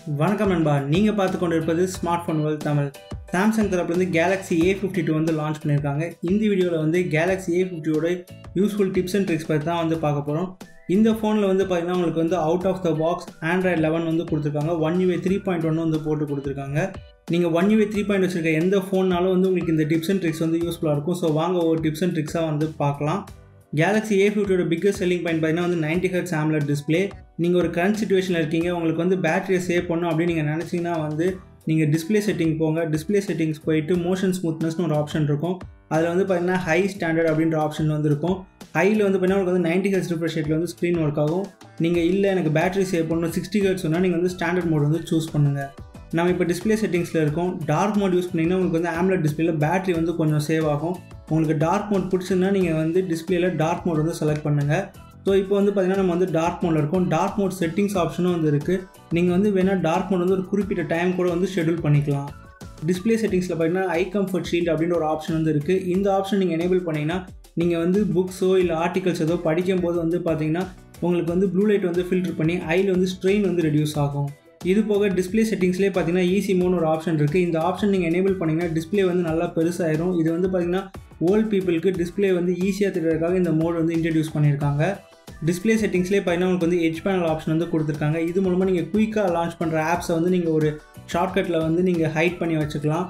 வணக்கம் நண்பா நீங்கள் பார்த்து கொண்டு இருப்பது smart phone world Tamil Samsung தரப்புலேருந்து கேலக்ஸி ஏ ஃபிஃப்டி டூ வந்து லான்ச் பண்ணியிருக்காங்க இந்த வீடியோவில் வந்து கேலக்ஸி ஏ ஃபிஃப்டியோட யூஸ்ஃபுல் டிப்ஸ் அண்ட் ட்ரிக்ஸ் பற்றி தான் வந்து பார்க்க போகிறோம் இந்த ஃபோனில் வந்து பார்த்தீங்கன்னா உங்களுக்கு வந்து out of the box Android eleven வந்து கொடுத்துருக்காங்க One UI three point one வந்து போட்டு கொடுத்துருக்காங்க நீங்கள் ஒன் யூஏ த்ரீ பாயிண்ட் வச்சிருக்க எந்த ஃபோன்னாலும் வந்து உங்களுக்கு இந்த டிப்ஸ் அண்ட் ட்ரிக்ஸ் வந்து யூஸ்ஃபுல்லாக இருக்கும் ஸோ வாங்க ஒரு டிப்ஸ் அண்ட் ட்ரிக்ஸாக வந்து பார்க்கலாம் கேலக்ஸி ஏ ஃபிஃப்டியோட பிக்கஸ்ட் செல்லிங் பாயிண்ட் பார்த்தீங்கன்னா வந்து நைன்டி ஹெர்ட்ஸ் ஆம்லெட் டிஸ்பிளே நீங்கள் ஒரு கரண்ட் சுச்சுவேஷனில் இருக்கீங்க உங்களுக்கு வந்து பேட்டரியை சேவ் பண்ணணும் அப்படின்னு நீங்கள் நினச்சிங்கன்னா வந்து நீங்கள் டிஸ்பிளே செட்டிங் போங்க டிஸ்பிளே செட்டிங்ஸ் போயிட்டு மோஷன் ஸ்மூத்னஸ்னு ஒரு ஆப்ஷன் இருக்கும் அதில் வந்து பார்த்தீங்கன்னா ஹை ஸ்டாண்டர்ட் அப்படின்ற ஆப்ஷன் வந்து இருக்கும் ஹையில் வந்து பார்த்தீங்கன்னா உங்களுக்கு வந்து நைன்டி ஹெர்ட்ஸ் ரிஃப்ரெஷ் ரேட்டில் வந்து ஸ்க்ரீன் ஒர்க் ஆகும் நீங்கள் இல்லை எனக்கு பேட்டரி சேவ் பண்ணணும் சிக்ஸ்டி ஹெர்ட்ஸ் சொன்னால் நீங்கள் வந்து ஸ்டாண்டர்ட் மோட் வந்து சூஸ் பண்ணுங்கள் நம்ம இப்போ டிஸ்பிளே செட்டிங்ஸில் இருக்கோம் டார்க் மோட் யூஸ் பண்ணிங்கன்னா உங்களுக்கு வந்து ஆம்லெட் டிஸ்பிளேல பேட்டரி வந்து கொஞ்சம் சேவ் ஆகும் உங்களுக்கு டார்க் மோட் பிடிச்சிருந்தா நீங்கள் வந்து டிஸ்பிளேல டார்க் மோட் வந்து செலக்ட் பண்ணுங்கள் ஸோ இப்போ வந்து பார்த்தீங்கன்னா நம்ம வந்து டார்க் மோடில் இருக்கும் டார்க் மோட் செட்டிங்ஸ் ஆப்ஷனும் வந்து இருக்குது நீங்கள் வந்து வேணால் டார்க் மோட் வந்து ஒரு குறிப்பிட்ட டைம் கூட வந்து ஷெடியூல் பண்ணிக்கலாம் டிஸ்பிளே செட்டிங்ஸில் பார்த்தீங்கன்னா ஐ கம்ஃபர்ட் ஷீல்ட் அப்படின்ற ஒரு ஆப்ஷன் வந்து இருக்குது இந்த ஆப்ஷன் நீங்கள் எனேபிள் பண்ணிங்கன்னா நீங்கள் வந்து புக்ஸோ இல்லை ஆர்டிகல்ஸ் ஏதோ படிக்கும்போது வந்து பார்த்தீங்கன்னா உங்களுக்கு வந்து ப்ளூ லைட் வந்து ஃபில்டர் பண்ணி ஐயில் வந்து ஸ்ட்ரெயின் வந்து ரெடியூஸ் ஆகும் இது போக டிஸ்பிளே செட்டிங்ஸ்லேயே பார்த்தீங்கன்னா ஈஸி மோன் ஒரு ஆப்ஷன் இருக்குது இந்த ஆப்ஷன் நீங்கள் எனேபிள் பண்ணிங்கன்னா டிஸ்பிளே வந்து நல்லா பெருசாயிரும் இது வந்து பார்த்தீங்கன்னா ஓல்ட் பீப்புளுக்கு டிஸ்பிளே வந்து ஈஸியாக தெரிகிறதுக்காக இந்த மோட் வந்து இன்ட்ரடியூஸ் பண்ணியிருக்காங்க டிஸ்பிளே செட்டிங்ஸ்லேயே பார்த்தீங்கன்னா உங்களுக்கு வந்து எட்ஜ் பேனல் ஆப்ஷன் வந்து கொடுத்துருக்காங்க இது மூலமாக நீங்கள் குயிக்காக லான்ச் பண்ணுற ஆப்ஸை வந்து நீங்கள் ஒரு ஷார்ட்கட்டில் வந்து நீங்கள் ஹைட் பண்ணி வச்சுக்கலாம்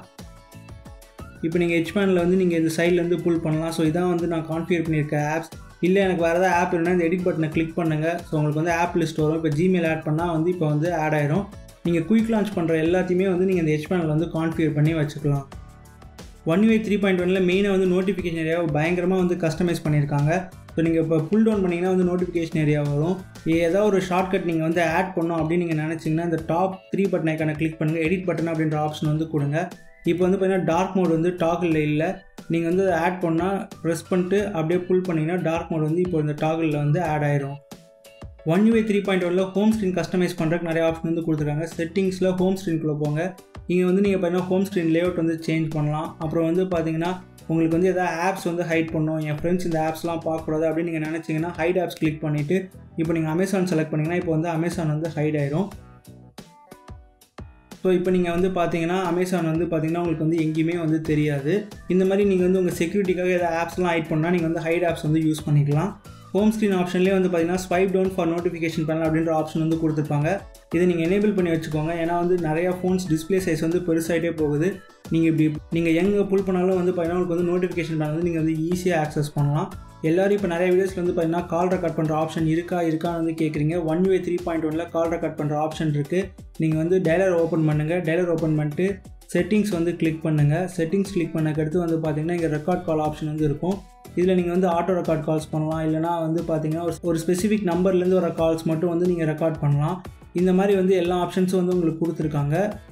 இப்போ நீங்கள் எட்ஜ் பேனலில் வந்து நீங்கள் இந்த சைட்லேருந்து புல் பண்ணலாம் ஸோ இதான் வந்து நான் கான்ஃபிகர் பண்ணியிருக்க ஆப்ஸ் இல்லை எனக்கு வேறு ஏதாவது ஆப் இல்லைனா இந்த எடிட் பட்டனை கிளிக் பண்ணுங்கள் ஸோ உங்களுக்கு வந்து ஆப் லிஸ்ட் வரும் இப்போ ஜிமெயில் ஆட் பண்ணால் வந்து இப்போ வந்து ஆட் ஆயிரும் நீங்கள் குயிக் லான்ச் பண்ணுற எல்லாத்தையுமே வந்து நீங்கள் இந்த எட்ஜ் பேனல் வந்து கான்ஃபிகர் பண்ணி வச்சுக்கலாம் ஒன் யூஐ த்ரீ பாயிண்ட் ஒனில் மெயினாக வந்து நோட்டிஃபிகேஷன் ஏரியாவை பயங்கரமாக வந்து கஸ்டமைஸ் பண்ணியிருக்காங்க ஸோ நீங்கள் இப்போ புல் டவுன் பண்ணிங்கன்னா வந்து நோட்டிஃபிகேஷன் ஏரியா வரும் ஏதாவது ஒரு ஷார்ட்கட் நீங்கள் வந்து ஆட் பண்ணோம் அப்படின்னு நீங்கள் நினச்சிங்கன்னா இந்த டாப் த்ரீ பட்டன் ஐக்கான கிளிக் பண்ணுங்கள் எடிட் பட்டன் அப்படின்ற ஆப்ஷன் வந்து கொடுங்க இப்போ வந்து பார்த்தீங்கன்னா டார்க் மோட் வந்து டாக்கில் இல்லை நீங்கள் வந்து அதை ஆட் பண்ணால் ப்ரெஸ் பண்ணிட்டு அப்படியே புல் பண்ணிங்கன்னா டார்க் மோட் வந்து இப்போ இந்த டாகிளில் வந்து ஆட் ஆயிரும் ஒன் யூஏ த்ரீ பாயிண்ட் ஒனில் ஹோம் ஸ்க்ரீன் கஸ்டமைஸ் பண்ணுறதுக்கு நிறைய ஆப்ஷன் வந்து கொடுத்துருக்காங்க செட்டிங்ஸில் ஹோம் ஸ்க்ரீனுக்குள்ளே போங்க இங்கே வந்து நீங்கள் பார்த்தீங்கன்னா ஹோம் ஸ்க்ரீன் லேஅவுட் வந்து சேஞ்ச் பண்ணலாம் அப்புறம் வந்து பார்த்தீங்கன்னா உங்களுக்கு வந்து எதாவது ஆப்ஸ் வந்து ஹைட் பண்ணணும் என் ஃப்ரெண்ட்ஸ் இந்த ஆப்ஸ்லாம் பார்க்கக்கூடாது அப்படின்னு நீங்கள் நினச்சிங்கன்னா ஹைட் ஆப்ஸ் கிளிக் பண்ணிவிட்டு இப்போ நீங்கள் அமேசான் செலக்ட் பண்ணிங்கன்னா இப்போ வந்து அமேசான் வந்து ஹைட் ஆயிரும் ஸோ இப்போ நீங்கள் வந்து பார்த்தீங்கன்னா அமேசான் வந்து பார்த்தீங்கன்னா உங்களுக்கு வந்து எங்கேயுமே வந்து தெரியாது இந்த மாதிரி நீங்கள் வந்து உங்கள் செக்யூரிட்டிக்காக எதாவது ஆப்ஸ்லாம் ஹைட் பண்ணால் நீங்கள் வந்து ஹைட் ஆப்ஸ் வந்து யூஸ் பண்ணிக்கலாம் ஹோம் ஸ்க்ரீன் ஆப்ஷன்லேயே வந்து பார்த்தீங்கன்னா swipe down for notification panel அப்படின்ற ஆப்ஷன் வந்து கொடுத்துருப்பாங்க இதை நீங்கள் எனேபிள் பண்ணி வச்சுக்கோங்க ஏன்னா வந்து நிறையா ஃபோன்ஸ் டிஸ்பிளே சைஸ் வந்து பெருசாகிட்டே போகுது நீங்கள் இப்படி நீங்கள் எங்கே புல் பண்ணாலும் வந்து பார்த்தீங்கன்னா உங்களுக்கு வந்து நோட்டிஃபிகேஷன் பேனல் வந்து நீங்கள் வந்து ஈஸியாக ஆக்சஸ் பண்ணலாம் எல்லோரும் இப்போ நிறைய வீடியோஸில் வந்து பார்த்தீங்கன்னா கால் ரெக்கார்ட் பண்ணுற ஆப்ஷன் இருக்கா இருக்கான்னு வந்து கேட்குறீங்க ஒன் வே த்ரீ பாயிண்ட் ஒனில் கால் ரெக்கார்ட் பண்ணுற ஆப்ஷன் இருக்குது நீங்கள் வந்து டைலர் ஓப்பன் பண்ணுங்கள் டைலர் ஓப்பன் பண்ணிட்டு செட்டிங்ஸ் வந்து கிளிக் பண்ணுங்கள் செட்டிங்ஸ் கிளிக் பண்ணக்கடுத்து வந்து பார்த்தீங்கன்னா இங்கே ரெக்கார்ட் கால் ஆப்ஷன் வந்து இருக்கும் இதில் நீங்கள் வந்து ஆட்டோ ரெக்கார்ட் கால்ஸ் பண்ணலாம் இல்லைனா வந்து பார்த்தீங்கன்னா ஒரு ஒரு ஸ்பெசிஃபிக் நம்பர்லேருந்து வர கால்ஸ் மட்டும் வந்து நீங்கள் ரெக்கார்ட் பண்ணலாம் இந்த மாதிரி வந்து எல்லா ஆப்ஷன்ஸும் வந்து உங்களுக்கு கொடுத்துருக்காங்க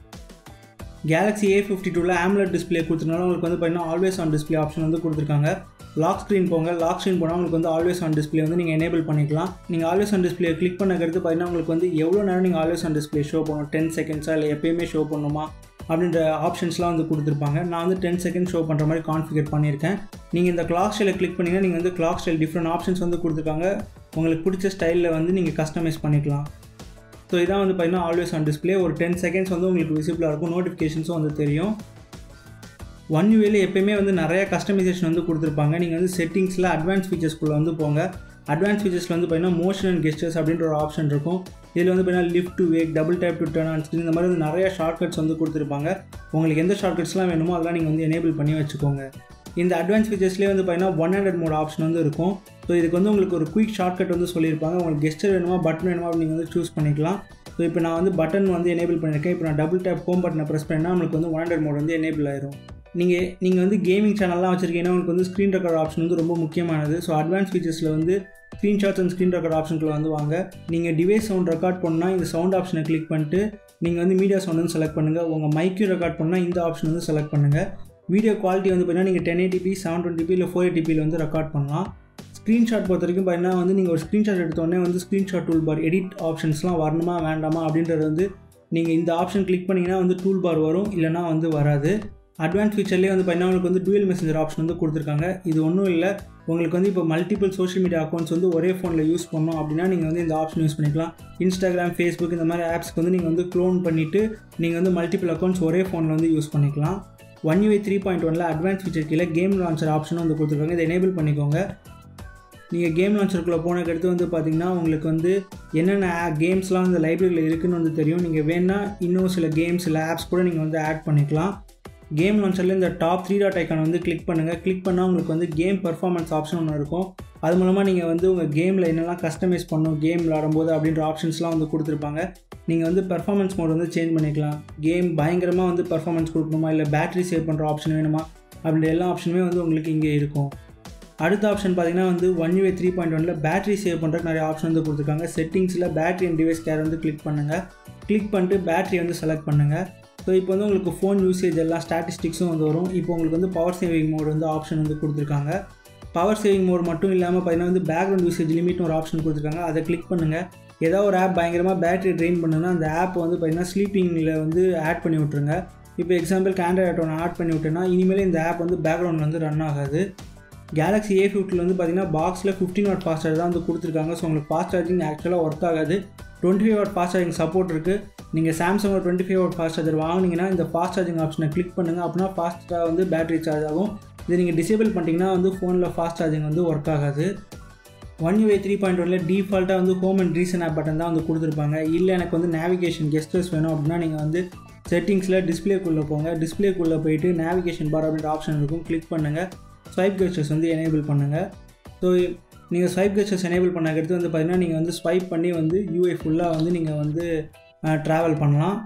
கேலக்ஸி ஏ ஃபிஃப்டி டூவில் ஆம்லெட் டிஸ்பிளே கொடுத்தனால உங்களுக்கு வந்து பார்த்தீங்கன்னா ஆல்வேஸ் ஆன் டிஸ்பிளே ஆப்ஷன் வந்து கொடுத்துருக்காங்க லாக் ஸ்க்ரீன் போங்க லாக் ஸ்க்ரீன் போனால் உங்களுக்கு வந்து ஆல்வேஸ் ஆன் டிஸ்பிளே வந்து நீங்கள் எனேபிள் பண்ணிக்கலாம் நீங்கள் ஆல்வேஸ் ஆன் டிஸ்பிளே கிளிக் பண்ணக்கிறது பார்த்தீங்கன்னா உங்களுக்கு வந்து எவ்வளோ நேரம் நீங்கள் ஆல்வேஸ் ஆன் டிஸ்பிளே ஷோ பண்ணணும் டென் செகண்ட்ஸாக இல்லை எப்பயுமே ஷோ பண்ணணுமா அப்படின்ற ஆப்ஷன்ஸ்லாம் வந்து கொடுத்துருப்பாங்க நான் வந்து டென் செகண்ட் ஷோ பண்ணுற மாதிரி கான்ஃபிகர் பண்ணியிருக்கேன் நீங்கள் இந்த கிளாக் ஸ்டைலை கிளிக் பண்ணிங்கன்னா நீங்கள் வந்து கிளாக் ஸ்டைல் டிஃப்ரெண்ட் ஆப்ஷன்ஸ் வந்து கொடுத்துருக்காங்க உங்களுக்கு பிடிச்ச ஸ்டைலில் வந்து நீங்கள் கஸ்டமைஸ் பண்ணிக்கலாம் ஸோ இதான் வந்து பார்த்தீங்கன்னா ஆல்வேஸ் ஆன் டிஸ்பிளே ஒரு டென் செகண்ட்ஸ் வந்து உங்களுக்கு விசிபிளாக இருக்கும் நோட்டிஃபிகேஷன்ஸும் வந்து தெரியும் ஒன் யூஏல எப்பயுமே வந்து நிறைய கஸ்டமைசேஷன் வந்து கொடுத்துருப்பாங்க நீங்கள் வந்து செட்டிங்ஸில் அட்வான்ஸ் ஃபீச்சர்ஸ்குள்ளே வந்து போங்க அட்வான்ஸ் ஃபீச்சர்ஸில் வந்து பார்த்தீங்கன்னா மோஷன் அண்ட் கெஸ்டர்ஸ் அப்படின்ற ஒரு ஆப்ஷன் இருக்கும் இதில் வந்து பார்த்தீங்கன்னா lift to wake double tap to turn on screen இந்த மாதிரி வந்து நிறைய ஷார்ட்கட்ஸ் வந்து கொடுத்துருப்பாங்க உங்களுக்கு எந்த ஷார்ட்கட்ஸ்லாம் வேணுமோ அதெல்லாம் நீங்கள் வந்து எனேபிள் பண்ணி வச்சுக்கோங்க இந்த அட்வான்ஸ் ஃபீச்சர்ஸ்லேயே வந்து பார்த்தீங்கன்னா ஒன் ஹண்ட்ரட் மோட் ஆப்ஷன் வந்து இருக்கும் ஸோ இதுக்கு வந்து உங்களுக்கு ஒரு குயிக் ஷார்ட்கட் வந்து சொல்லியிருப்பாங்க உங்களுக்கு கெஸ்டர் வேணுமா பட்டன் வேணுமா அப்படின்னு நீங்கள் வந்து சூஸ் பண்ணிக்கலாம் ஸோ இப்போ நான் வந்து பட்டன் வந்து எனேபிள் பண்ணியிருக்கேன் இப்போ நான் டபுள் டேப் ஹோம் பட்டனை ப்ரெஸ் பண்ணால் உங்களுக்கு வந்து ஒன் ஹண்ட்ரட் மோட் வந்து எனேபிள் ஆயிரும் நீங்கள் நீங்கள் வந்து கேமிங் சேனல்லாம் வச்சுருக்கீங்கன்னா உங்களுக்கு வந்து ஸ்க்ரீன் ரெக்கார்ட் ஆப்ஷன் வந்து ரொம்ப முக்கியமானது ஸோ அட்வான்ஸ் ஃபீச்சர்ஸில் வந்து ஸ்க்ரீன்ஷாட்ஸ் அண்ட் ஸ்க்ரீன் ரெக்கார்ட் ஆப்ஷனுக்குள்ள வந்து வாங்க நீங்கள் டிவைஸ் சவுண்ட் ரெக்கார்ட் பண்ணால் இந்த சவுண்ட் ஆப்ஷனை கிளிக் பண்ணிட்டு நீங்கள் வந்து மீடியா சவுண்ட் வந்து செலக்ட் பண்ணுங்கள் உங்கள் மைக்கும் ரெக்கார்ட் பண்ணால் இந்த ஆப்ஷன் வந்து செலக்ட் பண்ணுங்கள் வீடியோ குவாலிட்டி வந்து பார்த்தீங்கன்னா நீங்கள் டென் எயிட்டிபி செவன் டுவெண்ட்டிபி இல்லை ஃபோர் எயிட்டிபியில் வந்து ரெக்கார்ட் பண்ணலாம் ஸ்க்ரீன்ஷாட் பொறுத்த வரைக்கும் பார்த்தீங்கன்னா வந்து நீங்கள் ஒரு ஸ்க்ரீன்ஷாட் எடுத்தோடனே வந்து ஸ்க்ரீன்ஷாட் டூல் பார் எடிட் ஆப்ஷன்ஸ்லாம் வரணுமா வேண்டாமா அப்படின்றது வந்து நீங்கள் இந்த ஆப்ஷன் கிளிக் பண்ணிங்கன்னா வந்து டூல் பார் வரும் இல்லைனா வந்து வராது அட்வான்ஸ் ஃபீச்சர்லேயே வந்து பார்த்தீங்கன்னா உங்களுக்கு வந்து டூயல் மெசேஞ்சர் ஆப்ஷன் வந்து கொடுத்துருக்காங்க இது ஒன்றும் இல்லை உங்களுக்கு வந்து இப்போ மல்டிபிள் சோஷியல் மீடியா அக்கௌண்ட்ஸ் வந்து ஒரே ஃபோனில் யூஸ் பண்ணோம் அப்படின்னா நீங்கள் வந்து இந்த ஆப்ஷன் யூஸ் பண்ணிக்கலாம் இன்ஸ்டாகிராம் ஃபேஸ்புக் இந்த மாதிரி ஆப்ஸ்க்கு வந்து நீங்கள் வந்து க்ளோன் பண்ணிவிட்டு நீங்கள் வந்து மல்டிபிள் அக்கௌண்ட்ஸ் ஒரே ஃபோனில் வந்து யூஸ் பண்ணிக்கலாம் ஒன் யூஐ த்ரீ பாயிண்ட் ஒனில் அட்வான்ஸ் ஃபீச்சர் கீழே கேம் லான்ச்சர் ஆப்ஷனும் வந்து கொடுத்துருக்காங்க இதை எனேபிள் பண்ணிக்கோங்க நீங்கள் கேம் லான்ச்சருக்குள்ளே போனதுக்கு அடுத்து வந்து பார்த்தீங்கன்னா உங்களுக்கு வந்து என்னென்ன கேம்ஸ்லாம் இந்த லைப்ரரியில் இருக்குன்னு வந்து தெரியும் நீங்கள் வேணால் இன்னும் சில கேம்ஸ் இல்லை ஆப்ஸ் கூட நீங்கள் வந்து ஆட் பண்ணிக்கலாம் கேம் லான்ச்சரில் இந்த டாப் த்ரீ டாட் ஐக்கான் வந்து கிளிக் பண்ணுங்கள் கிளிக் பண்ணால் உங்களுக்கு வந்து கேம் பர்ஃபார்மன்ஸ் ஆப்ஷன் ஒன்று இருக்கும் அது மூலமாக நீங்கள் வந்து உங்கள் கேமில் என்னெல்லாம் கஸ்டமைஸ் பண்ணணும் கேம் விளாடும்போது அப்படின்ற ஆப்ஷன்ஸ்லாம் வந்து கொடுத்துருப்பாங்க நீங்கள் வந்து பர்ஃபார்மன்ஸ் மோட் வந்து சேஞ்ச் பண்ணிக்கலாம் கேம் பயங்கரமாக வந்து பர்ஃபார்மன்ஸ் கொடுக்கணுமா இல்லை பேட்டரி சேவ் பண்ணுற ஆப்ஷன் வேணுமா அப்படின்ற எல்லா ஆப்ஷனுமே வந்து உங்களுக்கு இங்கே இருக்கும் அடுத்த ஆப்ஷன் பார்த்தீங்கன்னா வந்து ஒன் யூஏ த்ரீ பாயிண்ட் ஒனில் பேட்டரி சேவ் பண்ணுறதுக்கு நிறைய ஆப்ஷன் வந்து கொடுத்துருக்காங்க செட்டிங்ஸில் பேட்டரி அண்ட் டிவைஸ் கேர் வந்து கிளிக் பண்ணுங்கள் கிளிக் பண்ணிட்டு பேட்டரி வந்து செலக்ட் பண்ணுங்கள் ஸோ இப்போ வந்து உங்களுக்கு ஃபோன் யூசேஜ் எல்லாம் ஸ்டாட்டிஸ்டிக்ஸும் வந்து வரும் இப்போ உங்களுக்கு வந்து பவர் சேவிங் மோட் வந்து ஆப்ஷன் வந்து கொடுத்துருக்காங்க பவர் சேவிங் மோட் மட்டும் இல்லாமல் பார்த்தீங்கன்னா வந்து பேக்ரவுண்ட் யூசேஜ் லிமிட்னு ஒரு ஆப்ஷன் கொடுத்துருக்காங்க அதை கிளிக் பண்ணுங்கள் ஏதாவது ஒரு ஆப் பயங்கரமாக பேட்டரி ட்ரெயின் பண்ணுன்னா அந்த ஆப் வந்து பார்த்தீங்கன்னா ஸ்லீப்பிங்கில் வந்து ஆட் பண்ணி விட்ருங்க இப்போ எக்ஸாம்பிளுக்கு ஆண்ட்ராய்ட் ஒன்று ஆட் பண்ணி விட்டேன்னா இனிமேல் இந்த ஆப் வந்து பேக்ரவுண்டில் வந்து ரன் ஆகாது கேலக்ஸி ஏ ஃபிஃப்டில் வந்து பார்த்தீங்கன்னா பாக்ஸில் ஃபிஃப்டின் வாட் ஃபாஸ்ட் சார்ஜ் தான் வந்து கொடுத்துருக்காங்க ஸோ உங்களுக்கு ஃபாஸ்ட் சார்ஜிங் ஆக்சுவலாக ஒர்க் ஆகாது twenty five watt fast charging support இருக்குது நீங்கள் Samsung twenty five watt fast charger வாங்கினீங்கன்னா இந்த ஃபாஸ்ட் சார்ஜிங் ஆப்ஷனை கிளிக் பண்ணுங்கள் அப்படின்னா ஃபாஸ்ட்டாக வந்து பேட்டரி சார்ஜ் ஆகும் இதை நீங்கள் டிசேபிள் பண்ணிட்டீங்கன்னா வந்து ஃபோனில் ஃபாஸ்ட் சார்ஜிங் வந்து ஒர்க் ஆகாது ஒன் யூஏ த்ரீ பாயிண்ட் ஒனில் டிஃபால்ட்டாக வந்து home and recent app button தான் வந்து கொடுத்துருப்பாங்க இல்லை எனக்கு வந்து நேவிகேஷன் கெஸ்டர்ஸ் வேணும் அப்படின்னா நீங்கள் வந்து செட்டிங்ஸில் டிஸ்பிளேக்குள்ளே போங்க டிஸ்பிளேக்குள்ளே போயிட்டு நேவிகேஷன் பார் அப்படின்ற ஆப்ஷன் இருக்கும் கிளிக் பண்ணுங்கள் ஸ்வைப் கெஸ்டர்ஸ் வந்து எனேபிள் பண்ணுங்கள் ஸோ நீங்கள் ஸ்வைப் கெஸ்டர்ஸ் எனேபிள் பண்ண அடுத்து வந்து பார்த்தீங்கன்னா நீங்கள் வந்து ஸ்வைப் பண்ணி வந்து யூஐ ஃபுல்லாக வந்து நீங்கள் வந்து ட்ராவல் பண்ணலாம்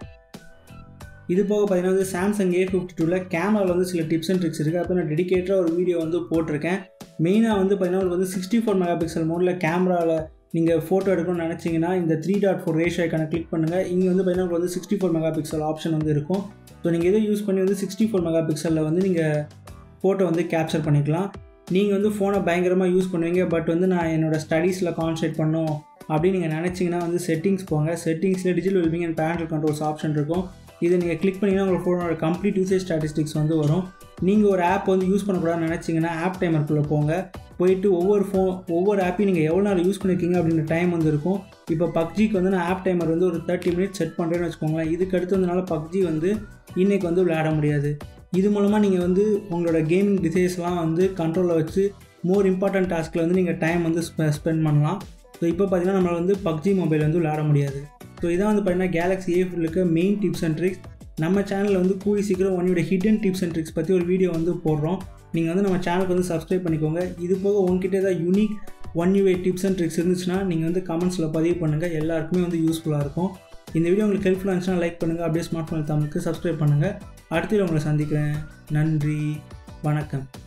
இது போக பார்த்தீங்கன்னா வந்து சாம்சங் ஏ ஃபிஃப்டி டூவில் கேமராவில் வந்து சில டிப்ஸ் அண்ட் ட்ரிக்ஸ் இருக்குது அப்போ நான் டெடிக்கேட்டராக ஒரு வீடியோ வந்து போட்டிருக்கேன் மெயினாக வந்து பார்த்தீங்கன்னா உங்களுக்கு வந்து சிக்ஸ்டி ஃபோர் மெகா பிக்சல் மோடில் கேமராவில் நீங்கள் ஃபோட்டோ எடுக்கணும்னு நினச்சிங்கன்னா இந்த த்ரீ டாட் ஃபோர் ரேஷ் ஐக்கான கிளிக் பண்ணுங்கள் இங்கே வந்து பார்த்தீங்கன்னா உங்களுக்கு வந்து sixty four mega pixel option வந்து இருக்கும் ஸோ நீங்கள் எதை யூஸ் பண்ணி வந்து சிக்ஸ்டி ஃபோர் மெகா பிக்சலில் வந்து நீங்கள் ஃபோட்டோ வந்து கேப்சர் பண்ணிக்கலாம் நீங்கள் வந்து ஃபோனை பயங்கரமாக யூஸ் பண்ணுவீங்க பட் வந்து நான் என்னோடய ஸ்டடீஸில் கான்சன்ட்ரேட் பண்ணோம் அப்படின்னு நீங்கள் நினச்சிங்கன்னா வந்து செட்டிங்ஸ் போங்க செட்டிங்ஸில் digital wellbeing and parental controls option இருக்கும் இதை நீங்கள் கிளிக் பண்ணிங்கன்னா உங்கள் ஃபோனோட கம்ப்ளீட் யூசேஜ் ஸ்டாட்டிஸ்டிக்ஸ் வந்து வரும் நீங்கள் ஒரு ஆப் வந்து யூஸ் பண்ணக்கூடாதுன்னு நினச்சிங்கன்னா ஆப் டைமருக்குள்ளே போங்க போயிட்டு ஒவ்வொரு ஃபோன் ஒவ்வொரு ஆப்பையும் நீங்கள் எவ்வளோ நாள் யூஸ் பண்ணியிருக்கீங்க அப்படின்ற டைம் வந்து இருக்கும் இப்போ பப்ஜிக்கு வந்து நான் ஆப் டைமர் வந்து ஒரு தேர்ட்டி மினிட்ஸ் செட் பண்ணுறேன்னு வச்சுக்கோங்களேன் இதுக்கு அடுத்து வந்தனால பப்ஜி வந்து இன்றைக்கி வந்து விளையாட முடியாது இது மூலமாக நீங்கள் வந்து உங்களோட கேமிங் டிசைஸ்லாம் வந்து கண்ட்ரோலில் வச்சு மோர் இம்பார்ட்டன்ட் டாஸ்கில் வந்து நீங்கள் டைம் வந்து ஸ்பெண்ட் பண்ணலாம் ஸோ இப்போ பார்த்தீங்கன்னா நம்மளால் வந்து பப்ஜி மொபைல் வந்து விளையாட முடியாது ஸோ இதான் வந்து பார்த்தீங்கன்னா கேலக்ஸி ஏ இருக்க மெயின் டிப்ஸ் அண்ட் ட்ரிக்ஸ் நம்ம சேனலில் வந்து கூடி சீக்கிரம் ஒன்னோட ஹிடன் டிப்ஸ் அண்ட் ட்ரிக்ஸ் பற்றி ஒரு வீடியோ வந்து போடுறோம் நீங்கள் வந்து நம்ம சேனலுக்கு வந்து சப்ஸ்கிரைப் பண்ணிக்கோங்க இது போக உங்ககிட்ட ஏதாவது unique one U tips and tricks இருந்துச்சுன்னா நீங்கள் வந்து கமெண்ட்ஸில் பதிவு பண்ணுங்கள் எல்லாருக்குமே வந்து யூஸ்ஃபுல்லாக இருக்கும் இந்த வீடியோ உங்களுக்கு ஹெல்ப்ஃபுல்லாக இருந்துச்சுன்னா லைக் பண்ணுங்கள் அப்படியே ஸ்மார்ட் ஃபோன் தமிழுக்கு சப்ஸ்கிரைப் பண்ணுங்கள் அடுத்த உங்களை சந்திக்கிறேன் நன்றி வணக்கம்